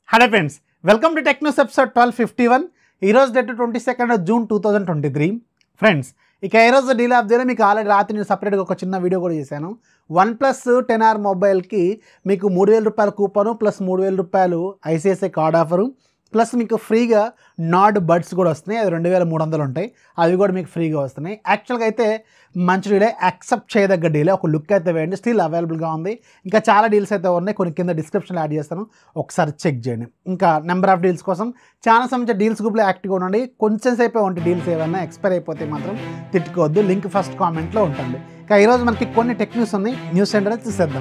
hello friends welcome to Technos episode twelve fifty one ఈరోజు date twenty second June two thousand twenty three friends ఇక ఈ రోజు deal of day మీకు already రాత్రి నేను సపరేట్గా ఒక చిన్న వీడియో కూడా చేశాను వన్ ప్లస్ టెన్ ఆర్ మొబైల్కి మీకు మూడు వేల రూపాయల కూపను ప్లస్ మూడు వేల రూపాయలు ఐసిఐసిఐ కార్డ్ ఆఫరు ప్లస్ మీకు ఫ్రీగా నాడ్ బడ్స్ కూడా వస్తున్నాయి అది రెండు వేల మూడు వందలు ఉంటాయి అవి కూడా మీకు ఫ్రీగా వస్తున్నాయి యాక్చువల్గా అయితే మంచి డీలే యాక్సెప్ట్ చేయదగ్గ డీలే ఒక లుక్ అయితే వేయండి స్టిల్ అవైలబుల్గా ఉంది ఇంకా చాలా డీల్స్ అయితే ఉన్నాయి కొన్ని కింద డిస్క్రిప్షన్లో యాడ్ చేస్తాను ఒకసారి చెక్ చేయండి ఇంకా నెంబర్ ఆఫ్ డీల్స్ కోసం చాలా సంబంధించిన డీల్స్ గ్రూప్లో యాక్టివ్గా ఉండండి కొంచెం సేపే ఉంటే డీల్స్ ఏమైనా ఎక్స్పైర్ అయిపోతే మాత్రం తిట్టుకోవద్దు లింక్ ఫస్ట్ కామెంట్లో ఉంటుంది ఇంకా ఈరోజు మనకి కొన్ని టెక్ న్యూస్ ఉన్నాయి న్యూస్ సెంటర్ చూసేద్దాం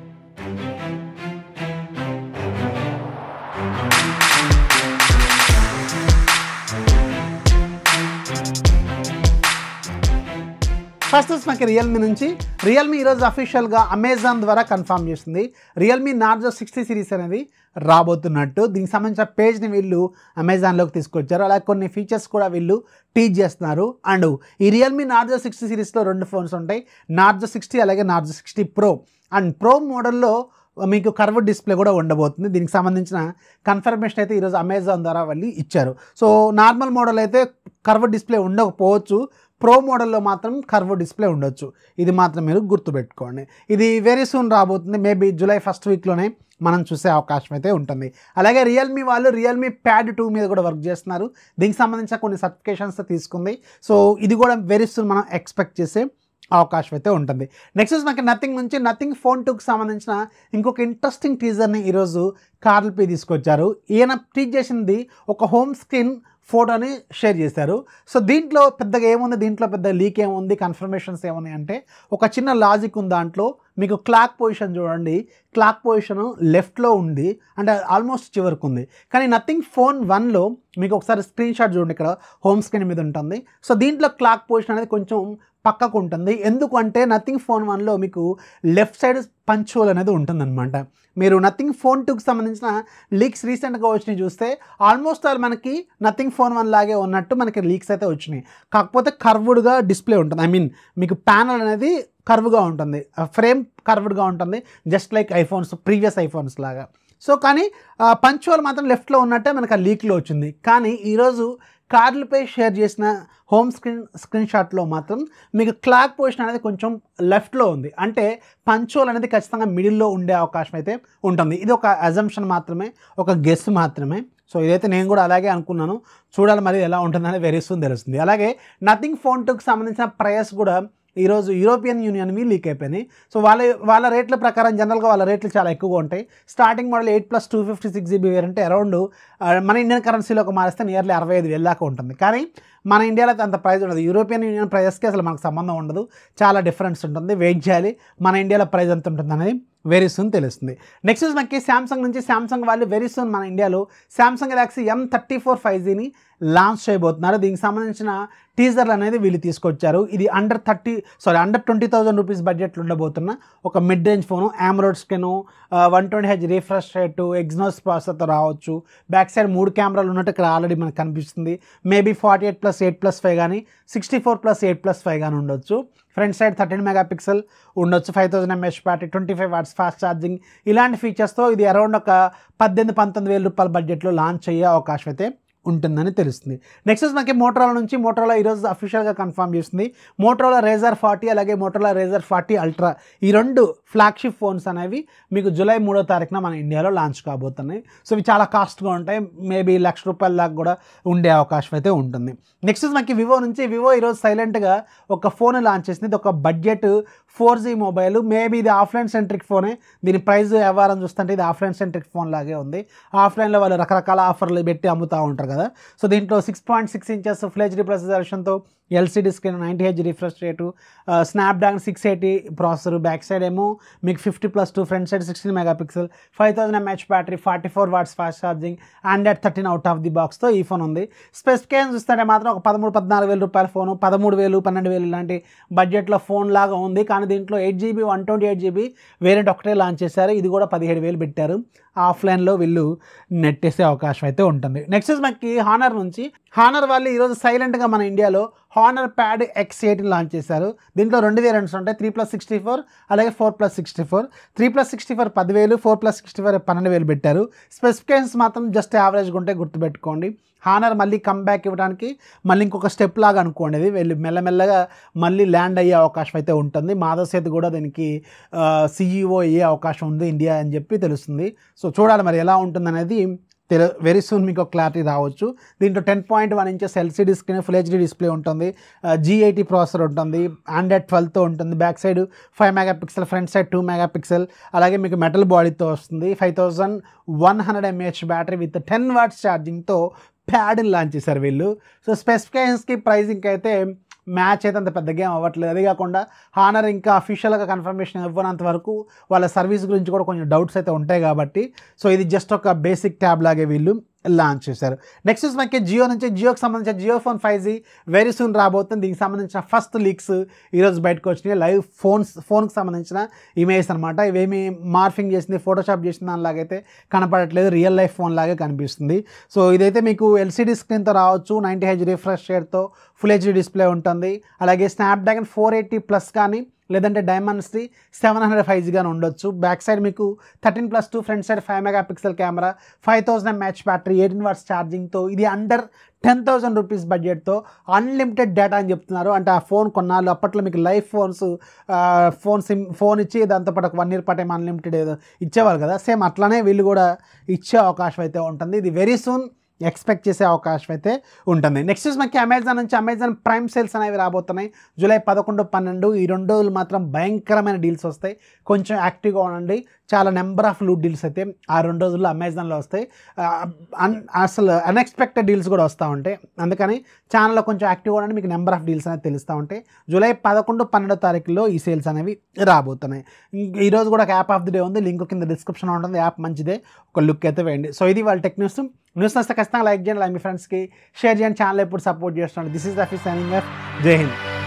ఫస్ట్ వచ్చి మనకి రియల్మీ నుంచి రియల్మీ ఈరోజు అఫీషియల్గా అమెజాన్ ద్వారా కన్ఫర్మ్ చేసింది రియల్మీ నార్జో సిక్స్టీ సిరీస్ అనేది రాబోతున్నట్టు దీనికి సంబంధించిన పేజ్ని వీళ్ళు అమెజాన్లోకి తీసుకొచ్చారు అలాగే కొన్ని ఫీచర్స్ కూడా వీళ్ళు టీచ్ చేస్తున్నారు అండ్ ఈ రియల్మీ నార్జో సిక్స్టీ సిరీస్లో రెండు ఫోన్స్ ఉంటాయి నార్జో సిక్స్టీ అలాగే Narzo sixty pro and pro మోడల్లో మీకు కర్వ్ డిస్ప్లే కూడా ఉండబోతుంది దీనికి సంబంధించిన కన్ఫర్మేషన్ అయితే ఈరోజు అమెజాన్ ద్వారా వాళ్ళు ఇచ్చారు సో నార్మల్ మోడల్ అయితే కర్వ్ డిస్ప్లే ఉండకపోవచ్చు ప్రో మోడల్లో మాత్రం కర్వ్ డిస్ప్లే ఉండొచ్చు ఇది మాత్రం మీరు గుర్తుపెట్టుకోండి ఇది వెరీ సూన్ రాబోతుంది మేబీ జూలై ఫస్ట్ వీక్లోనే మనం చూసే అవకాశం అయితే ఉంటుంది అలాగే రియల్మీ వాళ్ళు రియల్మీ ప్యాడ్ టూ మీద కూడా వర్క్ చేస్తున్నారు దీనికి సంబంధించిన కొన్ని సర్టిఫికేషన్స్ తీసుకుంది సో ఇది కూడా వెరీ సూన్ మనం ఎక్స్పెక్ట్ చేసే అవకాశం అయితే ఉంటుంది నెక్స్ట్ మనకి నథింగ్ నుంచి నథింగ్ ఫోన్ టూకి సంబంధించిన ఇంకొక ఇంట్రెస్టింగ్ టీజర్ని ఈరోజు కార్ల్పి తీసుకొచ్చారు ఈయన టీచ్ చేసింది ఒక హోమ్ స్క్రీన్ ఫోటోని షేర్ చేశారు సో దీంట్లో పెద్దగా ఏముంది దీంట్లో పెద్ద లీక్ ఏముంది కన్ఫర్మేషన్స్ ఏమున్నాయి అంటే ఒక చిన్న లాజిక్ ఉంది దాంట్లో మీకు క్లాక్ పొజిషన్ చూడండి క్లాక్ పొజిషన్ లెఫ్ట్లో ఉంది అంటే ఆల్మోస్ట్ చివరికి ఉంది కానీ నథింగ్ ఫోన్ వన్లో మీకు ఒకసారి స్క్రీన్ షాట్ చూడండి ఇక్కడ హోమ్ స్క్రీన్ మీద ఉంటుంది సో దీంట్లో క్లాక్ పొజిషన్ అనేది కొంచెం పక్కకు ఉంటుంది ఎందుకంటే నథింగ్ ఫోన్ వన్లో మీకు లెఫ్ట్ సైడ్ పంచోల్ అనేది ఉంటుందన్నమాట మీరు నథింగ్ ఫోన్ టూకి సంబంధించిన లీక్స్ రీసెంట్గా వచ్చినాయి చూస్తే ఆల్మోస్ట్ ఆల్ మనకి నథింగ్ ఫోన్ వన్ లాగే ఉన్నట్టు మనకి లీక్స్ అయితే వచ్చినాయి కాకపోతే కర్వ్డ్గా డిస్ప్లే ఉంటుంది ఐ మీన్ మీకు ప్యానల్ అనేది కర్వ్గా ఉంటుంది ఫ్రేమ్ కర్వ్డ్గా ఉంటుంది just like iPhones previous iPhones లాగా సో కానీ పంచువల్ మాత్రం లెఫ్ట్లో ఉన్నట్టే మనకు ఆ లీక్లో వచ్చింది కానీ ఈరోజు కార్లపై షేర్ చేసిన హోమ్ స్క్రీన్ స్క్రీన్ షాట్లో మాత్రం మీకు క్లాక్ పొజిషన్ అనేది కొంచెం లెఫ్ట్లో ఉంది అంటే పంచోల్ అనేది ఖచ్చితంగా మిడిల్లో ఉండే అవకాశం అయితే ఉంటుంది ఇది ఒక అజంప్షన్ మాత్రమే ఒక గెస్ మాత్రమే సో ఇదైతే నేను కూడా అలాగే అనుకున్నాను చూడాలి మరి ఎలా ఉంటుందని వెరీ సూన్ తెలుస్తుంది అలాగే నథింగ్ ఫోన్ టూకి సంబంధించిన ప్రైస్ కూడా ఈరోజు యూరోపియన్ యూనియన్వి లీక్ అయిపోయినాయి సో వాళ్ళ వాళ్ళ రేట్ల ప్రకారం జనరల్గా వాళ్ళ రేట్లు చాలా ఎక్కువగా ఉంటాయి starting model eight plus two fifty six GB వేరంటే అరౌండ్ మన ఇండియన్ కరెన్సీలోకి మారిస్తే నియర్లీ అరవై ఐదు వేల దాకా ఉంటుంది కానీ మన ఇండియాలో అయితే అంత ప్రైస్ ఉండదు యూరోపియన్ యూనియన్ ప్రైజెస్కి అసలు మనకు సంబంధం ఉండదు చాలా డిఫరెన్స్ ఉంటుంది వెయిట్ చేయాలి మన ఇండియాలో ప్రైస్ ఎంత ఉంటుంది అనేది వెరీ సూన్ తెలుస్తుంది నెక్స్ట్ మనకి శాంసంగ్ నుంచి శాంసంగ్ వాళ్ళు వెరీ సూన్ మన ఇండియాలో Samsung Galaxy M thirty four five జీని లాంచ్ చేయబోతున్నారు దీనికి సంబంధించిన టీజర్లు అనేది వీళ్ళు తీసుకొచ్చారు ఇది under thirty sorry under twenty thousand rupees బడ్జెట్లో ఉండబోతున్న ఒక mid range phone AMOLED screen one twenty H refresh rate Exynos ప్రాసెసర్తో రావచ్చు బ్యాక్ సైడ్ మూడు కెమెరాలు ఉన్నట్టు ఇక్కడ ఆల్రెడీ మనకు కనిపిస్తుంది maybe forty eight plus eight plus five కానీ sixty four plus eight plus five కానీ ఉండొచ్చు front side thirteen mega pixel ఉండొచ్చు five thousand MS battery twenty five watts fast charging ఇలాంటి ఫీచర్స్తో ఇది అరౌండ్ ఒక పద్దెనిమిది పంతొమ్మిది వేల రూపాయల బడ్జెట్లో లాంచ్ అయ్యే అవకాశం అయితే ఉంటుందని తెలుస్తుంది నెక్స్ట్ మనకి మోటరోలా నుంచి మోటరోలా ఈరోజు అఫీషియల్గా కన్ఫర్మ్ చేస్తుంది మోటరోలా రేజర్ ఫార్టీ అలాగే మోటరోలా రేజర్ ఫార్టీ అల్ట్రా ఈ రెండు ఫ్లాగ్షిప్ ఫోన్స్ అనేవి మీకు జూలై మూడో తారీఖున మన ఇండియాలో లాంచ్ కాబోతున్నాయి సో ఇవి చాలా కాస్ట్గా ఉంటాయి మేబీ లక్ష రూపాయల దాకా కూడా ఉండే అవకాశం అయితే ఉంటుంది నెక్స్ట్ మనకి వివో నుంచి వివో ఈరోజు సైలెంట్గా ఒక ఫోన్ లాంచ్ చేసింది ఇది ఒక budget four G mobile maybe ఇది ఆఫ్లైన్ సెంట్రిక్ ఫోనే దీని ప్రైస్ వ్యవహారం చూస్తుంటే ఇది ఆఫ్లైన్ సెంట్రిక్ ఫోన్ లాగే ఉంది ఆఫ్లైన్లో వాళ్ళు రకరకాల ఆఫర్లు పెట్టి అమ్ముతూ ఉంటారు కదా సో దీంట్లో six point six inches full HD ప్రొసెసర్షన్తో LCD screen ninety H refresh rate Snapdragon six eighty processor back side ఏమో మీకు fifty plus two front side sixteen mega pixel five thousand MH battery forty four watts fast charging Android thirteen out of the బాక్స్తో ఈ phone ఉంది specification చూస్తే మాత్రం ఒక పదమూడు పద్నాలుగు వేల రూపాయల ఫోను పదమూడు వేలు పన్నెండు వేలు ఇలాంటి బడ్జెట్లో ఫోన్ లాగా ఉంది కానీ దీంట్లో eight GB one twenty eight GB variant ఒకటే లాంచ్ చేశారు ఇది కూడా పదిహేడు వేలు పెట్టారు ఆఫ్లైన్లో వీళ్ళు నెట్టేసే అవకాశం అయితే ఉంటుంది నెక్స్ట్ మనకి హానర్ నుంచి హానర్ వాళ్ళు ఈరోజు సైలెంట్గా మన ఇండియాలో Honor Pad X eighteen launch చేశారు దీంట్లో రెండు వేరియంట్స్ ఉంటాయి త్రీ ప్లస్ సిక్స్టీ ఫోర్ అలాగే four plus sixty four three plus sixty four పదివేలు ఫోర్ ప్లస్ సిక్స్టీ ఫోర్ పన్నెండు వేలు పెట్టారు స్పెసిఫికేషన్స్ మాత్రం జస్ట్ యావరేజ్గా ఉంటే గుర్తుపెట్టుకోండి హానర్ మళ్ళీ కమ్బ్యాక్ ఇవ్వడానికి మళ్ళీ ఇంకొక స్టెప్ లాగా అనుకోండి ఇది వెళ్ళి మెల్లమెల్లగా మళ్ళీ ల్యాండ్ అయ్యే అవకాశం అయితే ఉంటుంది మాధవ్ సేత్ కూడా దీనికి సీఈఓ అయ్యే అవకాశం ఉంది ఇండియా అని చెప్పి తెలుస్తుంది సో చూడాలి మరి ఎలా ఉంటుంది అనేది తెలు వెరీ సూన్ మీకు క్లారిటీ రావచ్చు దీంట్లో ten point one inches LCD screen full HD display ఉంటుంది జీ ఎయిటీ ప్రాసెసర్ ఉంటుంది ఆండ్రాయిడ్ ట్వెల్వ్తో ఉంటుంది back side five mega pixel front side two mega pixel అలాగే మీకు మెటల్ బాడీతో వస్తుంది five thousand one hundred mAh battery with ten watts ఛార్జింగ్తో ప్యాడ్ని లాంచ్ చేశారు వీళ్ళు సో స్పెసిఫికేషన్స్కి ప్రైజింగ్కి అయితే మ్యాచ్ అయితే అంత పెద్ద గేమ్ అవ్వట్లేదు అదే కాకుండా హానర్ ఇంకా అఫీషియల్గా కన్ఫర్మేషన్ ఇవ్వనంత వరకు వాళ్ళ సర్వీస్ గురించి కూడా కొంచెం డౌట్స్ అయితే ఉంటాయి కాబట్టి సో ఇది జస్ట్ ఒక బేసిక్ ట్యాబ్ లాగే వీళ్ళు లాంచ్ చేశారు నెక్స్ట్ వచ్చి మనకి జియో నుంచి జియోకి సంబంధించిన Jio phone five G very soon రాబోతుంది దీనికి సంబంధించిన ఫస్ట్ లీక్స్ ఈరోజు బయటకు వచ్చినాయి లైవ్ ఫోన్స్ ఫోన్కి సంబంధించిన ఇమేజ్ అనమాట ఇవేమి మార్ఫింగ్ చేసింది ఫోటోషాప్ చేసిన దానిలాగైతే కనపడట్లేదు రియల్ లైఫ్ ఫోన్ లాగే కనిపిస్తుంది సో ఇదైతే మీకు ఎల్సీడీ స్క్రీన్తో రావచ్చు నైంటీ హెచ్ రిఫ్రెష్ షేర్తో ఫుల్ హెచ్డీ డిస్ప్లే ఉంటుంది అలాగే స్నాప్డ్రాగన్ ఫోర్ ఎయిటీ ప్లస్ కానీ లేదంటే డైమండ్స్ది సెవెన్ హండ్రెడ్ ఫైవ్ జీ కానీ ఉండొచ్చు బ్యాక్ సైడ్ మీకు thirteen plus two front side five mega pixel camera five thousand MH battery eighteen watts ఛార్జింగ్తో ఇది అండర్ టెన్ థౌసండ్ రూపీస్ బడ్జెట్తో అన్లిమిటెడ్ డేటా అని చెప్తున్నారు అంటే ఆ ఫోన్ కొన్నాళ్ళు అప్పట్లో మీకు life phones phone SIM phone ఇచ్చి దాంతోపాటు ఒక వన్ ఇయర్ పాటు ఏమో అన్లిమిటెడ్ ఏదో ఇచ్చేవారు కదా సేమ్ అట్లానే వీళ్ళు కూడా ఇచ్చే అవకాశం అయితే ఉంటుంది ఇది వెరీ సూన్ ఎక్స్పెక్ట్ చేసే అవకాశం అయితే ఉంటుంది నెక్స్ట్ వచ్చి మనకి అమెజాన్ నుంచి అమెజాన్ ప్రైమ్ సేల్స్ అనేవి రాబోతున్నాయి జూలై పదకొండు పన్నెండు ఈ రెండు రోజులు మాత్రం భయంకరమైన డీల్స్ వస్తాయి కొంచెం యాక్టివ్గా ఉండండి చాలా నెంబర్ ఆఫ్ లూట్ డీల్స్ అయితే ఆ రెండు రోజుల్లో అమెజాన్లో వస్తాయి ఆ, అన్- అసలు అన్ఎక్స్పెక్టెడ్ డీల్స్ కూడా వస్తూ ఉంటాయి అందుకని ఛానల్లో కొంచెం యాక్టివ్గా ఉండండి మీకు నెంబర్ ఆఫ్ డీల్స్ అనేది తెలుస్తూ ఉంటాయి జూలై పదకొండు పన్నెండో తారీఖులో ఈ సేల్స్ అనేవి రాబోతున్నాయి ఇంక ఈరోజు కూడా ఒక యాప్ ఆఫ్ ది డే ఉంది లింక్ కింద డిస్క్రిప్షన్ ఉంటుంది యాప్ మంచిదే ఒక లుక్ అయితే వేయండి సో ఇది వాళ్ళ టెక్ న్యూస్ న్యూస్ వస్తే ఖచ్చితంగా లైక్ చేయండి అలాగే మీ ఫ్రెండ్స్కి షేర్ చేయండి ఛానల్ ఎప్పుడు సపోర్ట్ చేస్తున్నాడు this is the fees signing జై హింద్